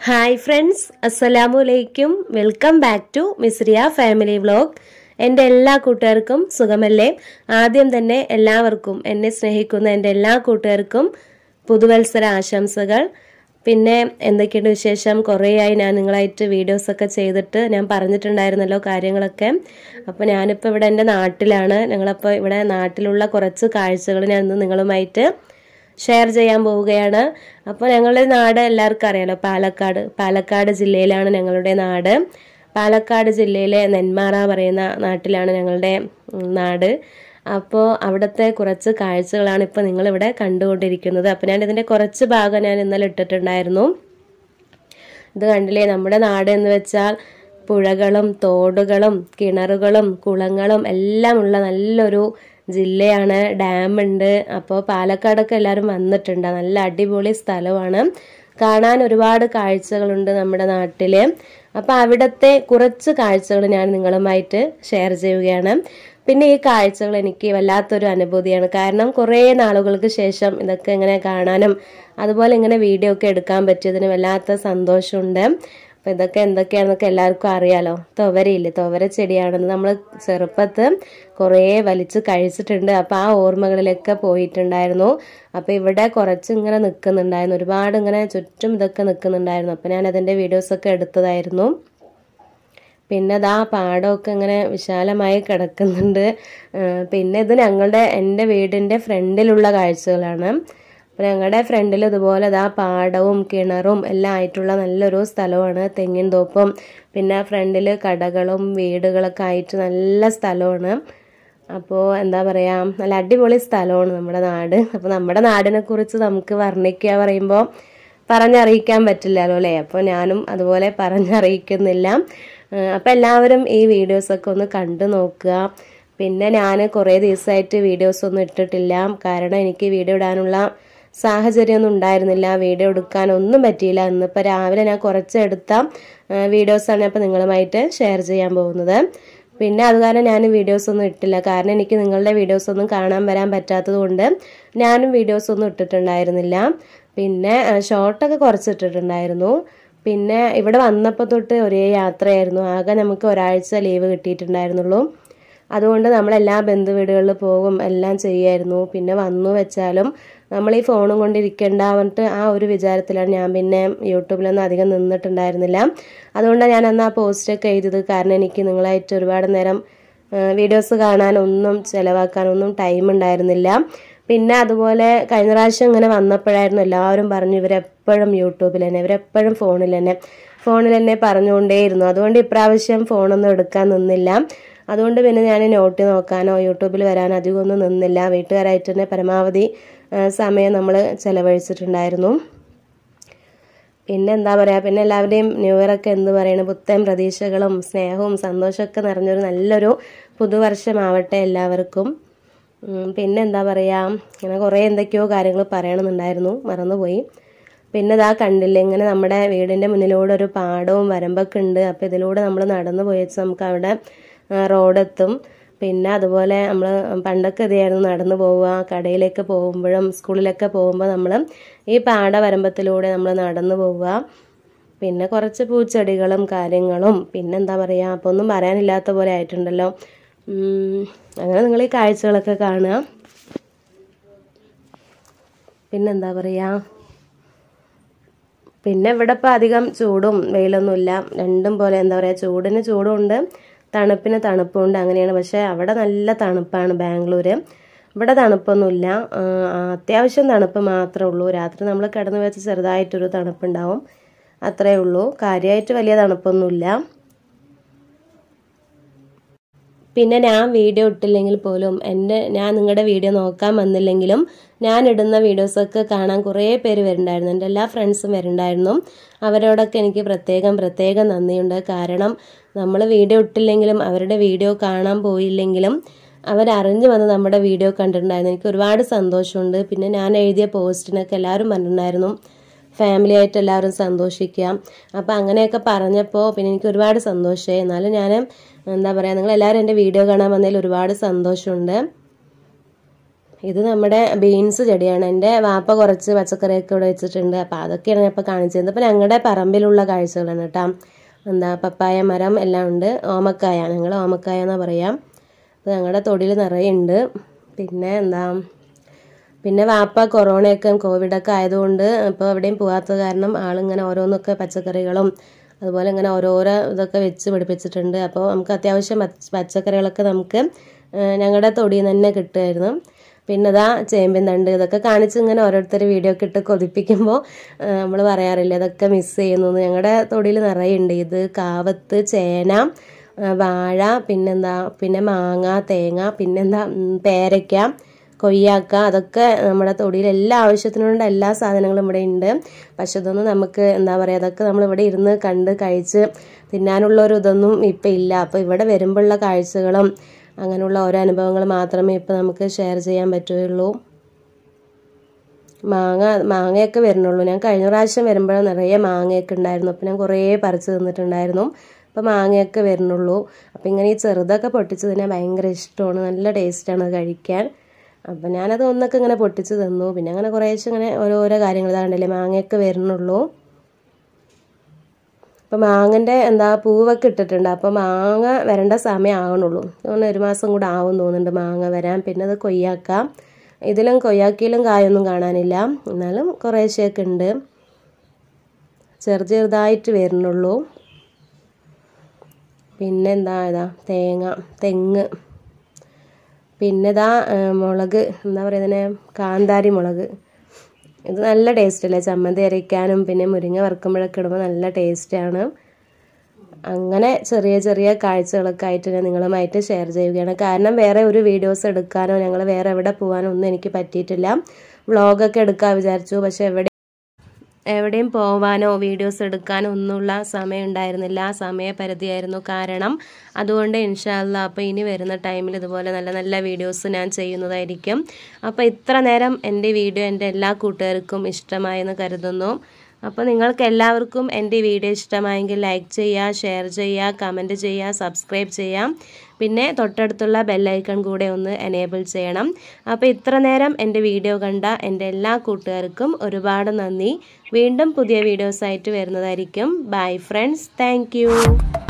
Hi friends അസ്സലാമു അലൈക്കും welcome back to Misriya family vlog എൻ്റെ എല്ലാ കൂട്ടുകാർക്കും സുഖമല്ലേ ആദ്യം തന്നെ എല്ലാവർക്കും എന്നെ സ്നേഹിക്കുന്ന എൻ്റെ എല്ലാ കൂട്ടുകാർക്കും പുതുവത്സര ആശംസകൾ പിന്നെ എന്തൊക്കെയുണ്ട് വിശേഷം കുറേയായി ഞാൻ നിങ്ങളായിട്ട് വീഡിയോസൊക്കെ ചെയ്തിട്ട് ഞാൻ പറഞ്ഞിട്ടുണ്ടായിരുന്നല്ലോ കാര്യങ്ങളൊക്കെ അപ്പോൾ ഞാനിപ്പോൾ ഇവിടെ എൻ്റെ നാട്ടിലാണ് ഞങ്ങളപ്പോൾ ഇവിടെ നാട്ടിലുള്ള കുറച്ച് കാഴ്ചകൾ ഞാൻ ഇന്ന് നിങ്ങളുമായിട്ട് ഷെയർ ചെയ്യാൻ പോവുകയാണ് അപ്പോൾ ഞങ്ങളുടെ നാട് എല്ലാവർക്കും അറിയാലോ പാലക്കാട് പാലക്കാട് ജില്ലയിലാണ് ഞങ്ങളുടെ നാട് പാലക്കാട് ജില്ലയിലെ നെന്മാറ പറയുന്ന നാട്ടിലാണ് ഞങ്ങളുടെ ഉം, നാട് അപ്പോൾ അവിടുത്തെ കുറച്ച് കാഴ്ചകളാണ് ഇപ്പോൾ നിങ്ങളിവിടെ കണ്ടുകൊണ്ടിരിക്കുന്നത് അപ്പോൾ ഞാൻ ഇതിൻ്റെ കുറച്ച് ഭാഗം ഞാൻ ഇന്നലെ ഇട്ടിട്ടുണ്ടായിരുന്നു ഇത് കണ്ടില്ലേ നമ്മുടെ നാട് എന്ന് വെച്ചാൽ പുഴകളും തോടുകളും കിണറുകളും കുളങ്ങളും എല്ലാം ഉള്ള നല്ലൊരു ജില്ലയാണ് ഡാമുണ്ട് അപ്പോൾ പാലക്കാടൊക്കെ എല്ലാവരും വന്നിട്ടുണ്ട് നല്ല അടിപൊളി സ്ഥലമാണ് കാണാൻ ഒരുപാട് കാഴ്ചകളുണ്ട് നമ്മുടെ നാട്ടിൽ അപ്പോൾ അവിടുത്തെ കുറച്ച് കാഴ്ചകൾ ഞാൻ നിങ്ങളുമായിട്ട് ഷെയർ ചെയ്യുകയാണ് പിന്നെ ഈ കാഴ്ചകൾ എനിക്ക് വല്ലാത്തൊരു അനുഭൂതിയാണ് കാരണം കുറേ നാളുകൾക്ക് ശേഷം ഇതൊക്കെ ഇങ്ങനെ കാണാനും അതുപോലെ ഇങ്ങനെ വീഡിയോ ഒക്കെ എടുക്കാൻ പറ്റിയതിന് വല്ലാത്ത സന്തോഷമുണ്ട് അപ്പം ഇതൊക്കെ എന്തൊക്കെയാണെന്നൊക്കെ എല്ലാവർക്കും അറിയാലോ തുവരയില്ലേ തുവര ചെടിയാണെന്ന് നമ്മൾ ചെറുപ്പത്ത് കുറേ വലിച്ച് കഴിച്ചിട്ടുണ്ട് അപ്പോൾ ആ ഓർമ്മകളിലൊക്കെ പോയിട്ടുണ്ടായിരുന്നു അപ്പോൾ ഇവിടെ കുറച്ച് ഇങ്ങനെ നിൽക്കുന്നുണ്ടായിരുന്നു ഒരുപാട് ഇങ്ങനെ ചുറ്റും ഇതൊക്കെ നിൽക്കുന്നുണ്ടായിരുന്നു അപ്പോൾ ഞാൻ അതിൻ്റെ വീഡിയോസൊക്കെ എടുത്തതായിരുന്നു പിന്നെ ഇതാ പാടമൊക്കെ ഇങ്ങനെ വിശാലമായി കിടക്കുന്നുണ്ട് ആ, പിന്നെ ഇത് ഞങ്ങളുടെ എൻ്റെ വീടിൻ്റെ ഫ്രണ്ടിലുള്ള കാഴ്ചകളാണ് അപ്പോൾ ഞങ്ങളുടെ ഫ്രണ്ടിൽ ഇതുപോലെ ഇതാ പാടവും കിണറും എല്ലാം ആയിട്ടുള്ള നല്ലൊരു സ്ഥലമാണ് തെങ്ങിൻ തോപ്പും പിന്നെ ഫ്രണ്ടിൽ കടകളും വീടുകളൊക്കെ ആയിട്ട് നല്ല സ്ഥലമാണ് അപ്പോൾ എന്താ പറയുക നല്ല അടിപൊളി സ്ഥലമാണ് നമ്മുടെ നാട് അപ്പോൾ നമ്മുടെ നാടിനെ കുറിച്ച് നമുക്ക് വർണ്ണിക്കുക പറയുമ്പോൾ പറഞ്ഞറിയിക്കാൻ പറ്റില്ലല്ലോ അല്ലേ അപ്പോൾ ഞാനും അതുപോലെ പറഞ്ഞറിയിക്കുന്നില്ല അപ്പോൾ എല്ലാവരും ഈ വീഡിയോസൊക്കെ ഒന്ന് കണ്ടു നോക്കുക പിന്നെ ഞാൻ കുറേ ദിവസമായിട്ട് വീഡിയോസ് ഒന്നും ഇട്ടിട്ടില്ല കാരണം എനിക്ക് വീഡിയോ ഇടാനുള്ള സാഹചര്യമൊന്നും ഉണ്ടായിരുന്നില്ല വീഡിയോ എടുക്കാനൊന്നും പറ്റിയില്ല ഇന്നിപ്പോൾ രാവിലെ ഞാൻ കുറച്ച് എടുത്ത വീഡിയോസാണ് അപ്പോൾ നിങ്ങളുമായിട്ട് ഷെയർ ചെയ്യാൻ പോകുന്നത് പിന്നെ അത് കാരണം ഞാൻ വീഡിയോസ് ഒന്നും ഇട്ടില്ല കാരണം എനിക്ക് നിങ്ങളുടെ വീഡിയോസ് ഒന്നും കാണാൻ വരാൻ പറ്റാത്തത് കൊണ്ട് ഞാനും വീഡിയോസ് ഒന്നും ഇട്ടിട്ടുണ്ടായിരുന്നില്ല പിന്നെ ഷോർട്ടൊക്കെ കുറച്ച് ഇട്ടിട്ടുണ്ടായിരുന്നു പിന്നെ ഇവിടെ വന്നപ്പോൾ തൊട്ട് ഒരേ യാത്രയായിരുന്നു ആകെ നമുക്ക് ഒരാഴ്ച ലീവ് കിട്ടിയിട്ടുണ്ടായിരുന്നുള്ളൂ അതുകൊണ്ട് നമ്മളെല്ലാ ബന്ധു വീടുകളിൽ പോകും എല്ലാം ചെയ്യായിരുന്നു പിന്നെ വന്നു വെച്ചാലും നമ്മൾ ഈ ഫോണും കൊണ്ടിരിക്കേണ്ട പറഞ്ഞിട്ട് ആ ഒരു വിചാരത്തിലാണ് ഞാൻ പിന്നെ യൂട്യൂബിലൊന്നും അധികം നിന്നിട്ടുണ്ടായിരുന്നില്ല അതുകൊണ്ടാണ് ഞാൻ അന്ന് ആ പോസ്റ്റൊക്കെ എഴുതിയത് കാരണം എനിക്ക് നിങ്ങളായിട്ട് ഒരുപാട് നേരം വീഡിയോസ് കാണാനൊന്നും ചിലവാക്കാനൊന്നും ടൈം ഉണ്ടായിരുന്നില്ല പിന്നെ അതുപോലെ കഴിഞ്ഞ പ്രാവശ്യം ഇങ്ങനെ വന്നപ്പോഴായിരുന്നു എല്ലാവരും പറഞ്ഞു ഇവരെപ്പോഴും യൂട്യൂബിൽ തന്നെ ഇവരെപ്പോഴും ഫോണിൽ തന്നെ ഫോണിൽ തന്നെ പറഞ്ഞുകൊണ്ടേയിരുന്നു അതുകൊണ്ട് ഇപ്രാവശ്യം ഫോണൊന്നും എടുക്കാൻ നിന്നില്ല അതുകൊണ്ട് പിന്നെ ഞാൻ നോട്ട് നോക്കാനോ യൂട്യൂബിൽ വരാനോ അധികം ഒന്നും നിന്നില്ല വീട്ടുകാരായിട്ട് തന്നെ പരമാവധി ആ, സമയം നമ്മൾ ചെലവഴിച്ചിട്ടുണ്ടായിരുന്നു പിന്നെ എന്താ പറയുക പിന്നെ എല്ലാവരുടെയും ന്യൂ ഇയർ ഒക്കെ എന്ത് പറയണം പുത്തൻ പ്രതീക്ഷകളും സ്നേഹവും സന്തോഷമൊക്കെ നിറഞ്ഞൊരു നല്ലൊരു പുതുവർഷമാവട്ടെ എല്ലാവർക്കും ഉം, പിന്നെ എന്താ പറയുക ഇങ്ങനെ കുറേ എന്തൊക്കെയോ കാര്യങ്ങൾ പറയണമെന്നുണ്ടായിരുന്നു മറന്നുപോയി പിന്നെ ഇതാ കണ്ടില്ലേ ഇങ്ങനെ നമ്മുടെ വീടിൻ്റെ മുന്നിലൂടെ ഒരു പാടവും വരമ്പൊക്കെ ഉണ്ട് അപ്പോൾ ഇതിലൂടെ നമ്മൾ നടന്നു പോയച്ച് നമുക്ക് അവിടെ ആ, റോഡെത്തും പിന്നെ അതുപോലെ നമ്മൾ പണ്ടൊക്കെ ഇതായിരുന്നു നടന്നു പോവുക കടയിലേക്ക് പോകുമ്പോഴും സ്കൂളിലൊക്കെ പോകുമ്പോൾ നമ്മൾ ഈ പാട വരമ്പത്തിലൂടെ നമ്മൾ നടന്നു പോവുക പിന്നെ കുറച്ച് പൂച്ചെടികളും കാര്യങ്ങളും പിന്നെ എന്താ പറയുക അപ്പോൾ ഒന്നും പറയാനില്ലാത്ത പോലെ ആയിട്ടുണ്ടല്ലോ ഉം, അങ്ങനെ നിങ്ങൾ ഈ കാഴ്ചകളൊക്കെ കാണുക പിന്നെന്താ പറയുക പിന്നെ ഇവിടെ ഇപ്പം അധികം ചൂടും വെയിലൊന്നുമില്ല രണ്ടും പോലെ എന്താ പറയുക ചൂടിന് ചൂടുമുണ്ട് തണുപ്പിന് തണുപ്പുണ്ട് അങ്ങനെയാണ് പക്ഷേ അവിടെ നല്ല തണുപ്പാണ് ബാംഗ്ലൂർ ഇവിടെ തണുപ്പൊന്നുമില്ല ആ, ആ, അത്യാവശ്യം തണുപ്പ് മാത്രമേ ഉള്ളൂ രാത്രി നമ്മൾ കിടന്നു വെച്ച് ചെറുതായിട്ടൊരു തണുപ്പുണ്ടാവും അത്രേ ഉള്ളൂ കാര്യമായിട്ട് വലിയ തണുപ്പൊന്നുമില്ല പിന്നെ ഞാൻ വീഡിയോ ഇട്ടില്ലെങ്കിൽ പോലും എൻ്റെ ഞാൻ നിങ്ങളുടെ വീഡിയോ നോക്കാൻ വന്നില്ലെങ്കിലും ഞാൻ ഇടുന്ന വീഡിയോസൊക്കെ കാണാൻ കുറേ പേര് വരുന്നുണ്ടായിരുന്നു എൻ്റെ എല്ലാ ഫ്രണ്ട്സും വരുന്നുണ്ടായിരുന്നു അവരോടൊക്കെ എനിക്ക് പ്രത്യേകം പ്രത്യേകം നന്ദിയുണ്ട് കാരണം നമ്മൾ വീഡിയോ ഇട്ടില്ലെങ്കിലും അവരുടെ വീഡിയോ കാണാൻ പോയില്ലെങ്കിലും അവരറിഞ്ഞു വന്ന് നമ്മുടെ വീഡിയോ കണ്ടിട്ടുണ്ടായിരുന്നു എനിക്ക് ഒരുപാട് സന്തോഷമുണ്ട് പിന്നെ ഞാൻ എഴുതിയ പോസ്റ്റിനൊക്കെ എല്ലാവരും പറഞ്ഞിട്ടുണ്ടായിരുന്നു ഫാമിലി ആയിട്ട് എല്ലാവരും സന്തോഷിക്കുക അപ്പോൾ അങ്ങനെയൊക്കെ പറഞ്ഞപ്പോൾ പിന്നെ എനിക്ക് ഒരുപാട് സന്തോഷമായി എന്നാലും ഞാൻ എന്താ പറയുക നിങ്ങൾ എല്ലാവരും എൻ്റെ വീഡിയോ കാണാൻ വന്നതിൽ ഒരുപാട് സന്തോഷമുണ്ട് ഇത് നമ്മുടെ ബീൻസ് ചെടിയാണ് എൻ്റെ വാപ്പ കുറച്ച് പച്ചക്കറിയൊക്കെ ഇവിടെ വെച്ചിട്ടുണ്ട് അപ്പോൾ അതൊക്കെയാണ് ഞാൻ ഇപ്പോൾ കാണിച്ചത് ഇപ്പോൾ ഞങ്ങളുടെ പറമ്പിലുള്ള കാഴ്ചകളാണ് കേട്ടോ എന്താ പപ്പായ മരം എല്ലാം ഉണ്ട് ഓമക്കായ ഞങ്ങൾ ഓമക്കായ എന്നാ പറയാം അപ്പോൾ ഞങ്ങളുടെ തൊടിയിൽ നിറയെ ഉണ്ട് പിന്നെ എന്താ പിന്നെ വാപ്പ കൊറോണയൊക്കെ കോവിഡൊക്കെ ആയതുകൊണ്ട് ഇപ്പോൾ എവിടെയും പോകാത്തത് കാരണം ആളിങ്ങനെ ഓരോന്നൊക്കെ പച്ചക്കറികളും അതുപോലെ ഇങ്ങനെ ഓരോരോ ഇതൊക്കെ വെച്ച് പിടിപ്പിച്ചിട്ടുണ്ട് അപ്പോൾ നമുക്ക് അത്യാവശ്യം പച്ച- പച്ചക്കറികളൊക്കെ നമുക്ക് ഞങ്ങളുടെ തൊടിയിൽ നിന്ന് തന്നെ കിട്ടുമായിരുന്നു പിന്നെ ഇതാ ചേമ്പിൻ തണ്ട് ഇതൊക്കെ കാണിച്ച് ഇങ്ങനെ ഓരോരുത്തർ വീഡിയോ ഒക്കെ ഇട്ട് കൊതിപ്പിക്കുമ്പോൾ നമ്മൾ പറയാറില്ല ഇതൊക്കെ മിസ് ചെയ്യുന്നു എന്ന്. ഞങ്ങളുടെ തൊടിയിൽ നിറയെ ഉണ്ട് ഇത് കാവത്ത് ചേന ആ, വാഴ പിന്നെന്താ പിന്നെ മാങ്ങ തേങ്ങ പിന്നെന്താ ഉം, പേരയ്ക്ക കൊയ്യാക്ക അതൊക്കെ നമ്മുടെ തൊടിയിൽ എല്ലാ ആവശ്യത്തിനുള്ള എല്ലാ സാധനങ്ങളും ഇവിടെ ഉണ്ട് പക്ഷെ ഇതൊന്നും നമുക്ക് എന്താ പറയുക അതൊക്കെ നമ്മൾ ഇവിടെ ഇരുന്ന് കണ്ട് കഴിച്ച് തിന്നാനുള്ള ഒരു ഇതൊന്നും ഇപ്പം ഇല്ല അപ്പോൾ ഇവിടെ വരുമ്പോഴുള്ള കാഴ്ചകളും അങ്ങനെയുള്ള ഓരോ അനുഭവങ്ങൾ മാത്രമേ ഇപ്പം നമുക്ക് ഷെയർ ചെയ്യാൻ പറ്റുകയുള്ളൂ മാങ്ങ മാങ്ങയൊക്കെ വരുന്നുള്ളൂ ഞാൻ കഴിഞ്ഞ പ്രാവശ്യം വരുമ്പോൾ നിറയെ മാങ്ങയൊക്കെ ഉണ്ടായിരുന്നു അപ്പം ഞാൻ കുറേ പറിച്ച് തിന്നിട്ടുണ്ടായിരുന്നു അപ്പം മാങ്ങയൊക്കെ വരുന്നുള്ളൂ അപ്പം ഇങ്ങനെ ഈ ചെറുതൊക്കെ പൊട്ടിച്ച് തിന്നാൻ ഭയങ്കര ഇഷ്ടമാണ് നല്ല ടേസ്റ്റാണ് അത് കഴിക്കാൻ അപ്പം ഞാനത് ഒന്നൊക്കെ ഇങ്ങനെ പൊട്ടിച്ച് തിന്നു പിന്നെ അങ്ങനെ കുറേശ്ശെ ഇങ്ങനെ ഓരോരോ കാര്യങ്ങൾ ഇതാണ്ടല്ലേ മാങ്ങയൊക്കെ വരുന്നുള്ളൂ അപ്പം മാങ്ങൻ്റെ എന്താ പൂവൊക്കെ ഇട്ടിട്ടുണ്ട് അപ്പം മാങ്ങ വരേണ്ട സമയം ആവണുള്ളൂ തോന്നുന്നു ഒരു മാസം കൂടെ ആവും തോന്നുന്നുണ്ട് മാങ്ങ വരാൻ പിന്നെ അത് കൊയ്യാക്കാം ഇതിലും കൊയ്യാക്കിയിലും കായൊന്നും കാണാനില്ല എന്നാലും കുറേശ്ശെയൊക്കെ ഉണ്ട് ചെറു ചെറുതായിട്ട് വരുന്നുള്ളൂ പിന്നെ എന്താ ഇതാ തേങ്ങ തെങ്ങ് പിന്നെ ഇതാ ആ, മുളക് എന്താ പറയുന്നതിന് കാന്താരി മുളക് ഇത് നല്ല ടേസ്റ്റ് അല്ലേ ചമ്മന്തി അരയ്ക്കാനും പിന്നെ മുരിങ്ങ വറുക്കുമ്പോഴൊക്കെ ഇടുമ്പോൾ നല്ല ടേസ്റ്റാണ് അങ്ങനെ ചെറിയ ചെറിയ കാഴ്ചകളൊക്കെ ആയിട്ട് ഞാൻ നിങ്ങളുമായിട്ട് ഷെയർ ചെയ്യുകയാണ് കാരണം വേറെ ഒരു വീഡിയോസ് എടുക്കാനോ ഞങ്ങൾ വേറെ എവിടെ പോകാനോ ഒന്നും എനിക്ക് പറ്റിയിട്ടില്ല വ്ളോഗൊക്കെ എടുക്കാൻ വിചാരിച്ചു പക്ഷെ എവിടെ എവിടെയും പോവാനോ വീഡിയോസ് എടുക്കാനോ ഒന്നുമുള്ള സമയം ഉണ്ടായിരുന്നില്ല സമയപരിധിയായിരുന്നു കാരണം അതുകൊണ്ട് ഇൻഷാല്ല അപ്പോൾ ഇനി വരുന്ന ടൈമിൽ ഇതുപോലെ നല്ല നല്ല വീഡിയോസ് ഞാൻ ചെയ്യുന്നതായിരിക്കും അപ്പോൾ ഇത്ര നേരം എൻ്റെ വീഡിയോ എൻ്റെ എല്ലാ കൂട്ടുകാർക്കും ഇഷ്ടമായെന്ന് കരുതുന്നു അപ്പോൾ നിങ്ങൾക്ക് എല്ലാവർക്കും എൻ്റെ വീഡിയോ ഇഷ്ടമായെങ്കിൽ ലൈക്ക് ചെയ്യുക ഷെയർ ചെയ്യുക കമൻറ്റ് ചെയ്യുക സബ്സ്ക്രൈബ് ചെയ്യാം പിന്നെ തൊട്ടടുത്തുള്ള ബെല്ലൈക്കൺ കൂടെ ഒന്ന് എനേബിൾ ചെയ്യണം അപ്പോൾ ഇത്ര നേരം എൻ്റെ വീഡിയോ കണ്ട എൻ്റെ എല്ലാ കൂട്ടുകാർക്കും ഒരുപാട് നന്ദി വീണ്ടും പുതിയ വീഡിയോസായിട്ട് വരുന്നതായിരിക്കും ബൈ ഫ്രണ്ട്സ് താങ്ക്